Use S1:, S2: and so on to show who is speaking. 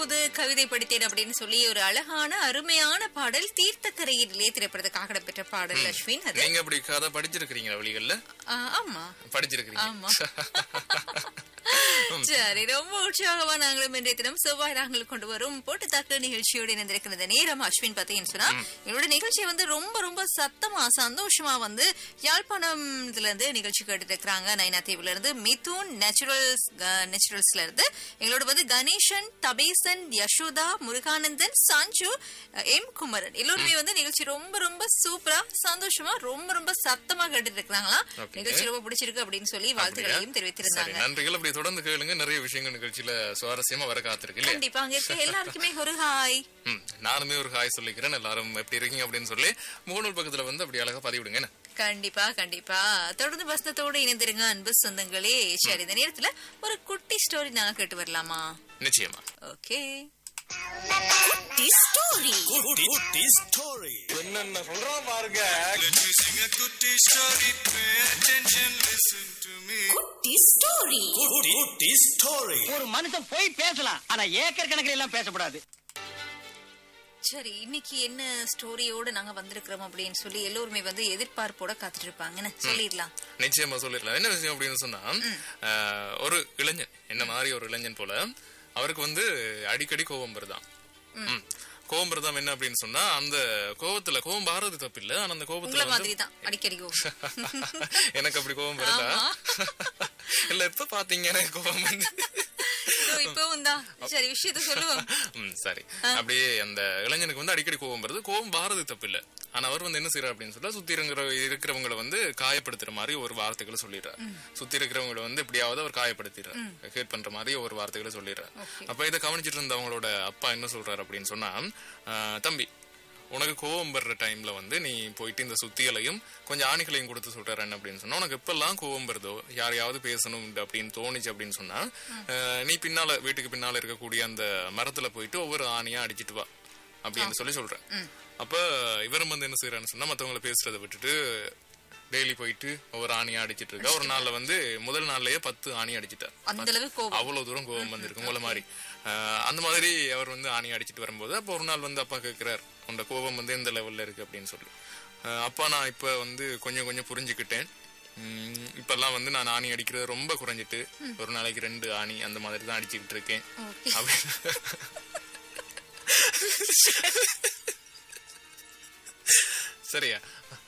S1: புது கவிதை படித்தேன் அப்படின்னு சொல்லி ஒரு அழகான அருமையான பாடல் தீர்த்தக்கரையிலே திரைப்படத்துக்காக இடம்பெற்ற பாடல் அஸ்வின் அது
S2: நீங்க அப்படி கதை படிச்சிருக்கிறீங்களா வழிகள்ல
S1: ஆ, ஆமா
S2: படிச்சிருக்கிறீங்க
S1: ஆமா. சரி ரொம்ப உற்சாகமா நாங்களும் இன்றைய தினம் செவ்வாய் நாங்கள் கொண்டு வரும் போட்டு தாக்கு நிகழ்ச்சியோடு இணைந்திருக்கிற இந்த நேரம் அஸ்வின் பார்த்தீங்கன்னு சொன்னா என்னோட நிகழ்ச்சி வந்து ரொம்ப ரொம்ப சத்தமா சந்தோஷமா வந்து யாழ்ப்பாணத்துல இருந்து நிகழ்ச்சி கேட்டுட்டு இருக்கிறாங்க நைனா தீவுல இருந்து மிதுன் நேச்சுரல்ஸ் நேச்சுரல்ஸ்ல இருந்து எங்களோட வந்து கணேசன் தபேசன் யசோதா முருகானந்தன் சஞ்சு அஹ், எம் குமரன் எல்லோருமே வந்து நிகழ்ச்சி ரொம்ப ரொம்ப சூப்பரா சந்தோஷமா ரொம்ப ரொம்ப சத்தமா கேட்டுட்டு இருக்கிறாங்களா
S2: Okay.
S1: நிகழ்ச்சி ரொம்ப பிடிச்சிருக்கு அப்படின்னு சொல்லி வாழ்த்துக்களையும்
S2: சரி
S1: தெரிவித்திருந்தாங்க
S2: நன்றிகள் அப்படி தொடர்ந்து கேளுங்க நிறைய விஷயங்கள் நிகழ்ச்சியில சுவாரஸ்யமா வர காத்திருக்கு இல்லையா
S1: கண்டிப்பா அங்க இருக்க எல்லாருக்குமே ஒரு ஹாய்
S2: ம், நானுமே ஒரு ஹாய் சொல்லிக்கிறேன் எல்லாரும் எப்படி இருக்கீங்க அப்படின்னு சொல்லி முகநூல் பக்கத்துல வந்து அப்படி அழகா பதிவிடுங்க என்ன?
S1: கண்டிப்பா கண்டிப்பா தொடர்ந்து வசனத்தோடு இணைந்திருங்க அன்பு சொந்தங்களே சரி இந்த நேரத்துல ஒரு குட்டி ஸ்டோரி நாங்க கேட்டு வரலாமா
S2: நிச்சயமா
S1: ஓகே
S3: குட்டி குட்டி ஸ்டோரி
S4: என்னென்ன சொல்றான் பாருங்க
S3: Let me sing a குட்டி story. Pay attention, listen to me.
S5: குட்டி ஸ்டோரி
S3: குட்டி குட்டி ஸ்டோரி
S6: ஒரு மனுஷன் போய் பேசலாம் ஆனா ஏக்கர் கணக்கில் எல்லாம் பேசக்கூடாது
S1: சரி இன்னைக்கு என்ன ஸ்டோரியோட நாங்க வந்திருக்கிறோம் அப்படின்னு சொல்லி எல்லோருமே வந்து எதிர்பார்ப்போட காத்துட்டு இருப்பாங்கன்னு சொல்லிடலாம்
S2: நிச்சயமா சொல்லிடலாம் என்ன விஷயம் அப்படின்னு சொன்னா ஆஹ், ஒரு இளைஞன் என்ன மாதிரி ஒரு இளைஞன் போல அவருக்கு வந்து அடிக்கடி கோபம் வருதான் ம். கோபம் வருதாம் என்ன அப்படின்னு சொன்னா அந்த கோபத்துல கோபம் பாரது தப்பு இல்ல ஆனா அந்த
S1: உங்களை
S2: கோபத்துல வந்து
S1: மாதிரி தான் அடிக்கடி கோவம்.
S2: எனக்கு அப்படி கோபம் வருதா
S1: ஆமா.
S2: இல்ல இப்ப பாத்தீங்க எனக்கு கோபம் வந்து
S1: இதோ இப்பவும் தான் சரி விஷயத்த சொல்லுவோம்
S2: ம், சரி அப்படியே அந்த இளைஞனுக்கு வந்து அடிக்கடி கோபம் வருது கோபம் பாரது தப்பு இல்ல ஆனா அவர் வந்து என்ன செய்யறாரு அப்படின்னு சொன்னா சுத்தி இருக்கிற இருக்கிறவங்களை வந்து காயப்படுத்துற மாதிரி ஒரு வார்த்தைகளை சொல்லிடுறாரு சுத்தி இருக்கிறவங்களை வந்து எப்படியாவது அவர் காயப்படுத்திடுறாரு ஹேட் பண்ற மாதிரி ஒரு வார்த்தைகளை சொல்லிடுறாரு அப்ப இதை கவனிச்சிட்டு இருந்தவங்களோட அப்பா என்ன சொல்றாரு அப்படின்னு சொன்னா "ஆஹ், தம்பி உனக்கு கோவம் வர்ற டைம்ல வந்து நீ போயிட்டு இந்த சுத்தியலையும் கொஞ்சம் ஆணிகளையும் கொடுத்து சொல்றேன் அப்படின்னு சொன்னா உனக்கு எப்பெல்லாம் கோவம் வருதோ யாரையாவது பேசணும் அப்படின்னு தோணுச்சு அப்படின்னு சொன்னா அஹ், நீ பின்னால வீட்டுக்கு பின்னால இருக்கக்கூடிய அந்த மரத்துல போயிட்டு ஒவ்வொரு ஆணியா அடிச்சிட்டு வா அப்படின்னு சொல்லி சொல்றேன் அப்ப இவரும் வந்து என்ன செய்யறான்னு சொன்னா மத்தவங்கள பேசுறதை விட்டுட்டு டெய்லி போயிட்டு ஒவ்வொரு ஆணியா அடிச்சிட்டு இருக்கா ஒரு நாள்ல வந்து முதல் நாள்லயே பத்து ஆணி அடிச்சிட்டார்
S1: அந்த அளவு கோபம்
S2: அவ்வளவு தூரம் கோபம் வந்திருக்கு உங்களை மாதிரி அஹ், அந்த மாதிரி அவர் வந்து ஆணி அடிச்சிட்டு வரும்போது அப்போ ஒரு நாள் வந்து அப்பா கேட்கிறார் உன்னோட கோபம் வந்து எந்த லெவல்ல இருக்கு அப்படின்னு சொல்லி அஹ், அப்பா நான் இப்ப வந்து கொஞ்சம் கொஞ்சம் புரிஞ்சுக்கிட்டேன் உம், இப்பெல்லாம் வந்து நான் ஆணி அடிக்கிறது ரொம்ப குறைஞ்சிட்டு ஒரு நாளைக்கு ரெண்டு ஆணி அந்த மாதிரி தான் அடிச்சுக்கிட்டு இருக்கேன் அப்படி சரியா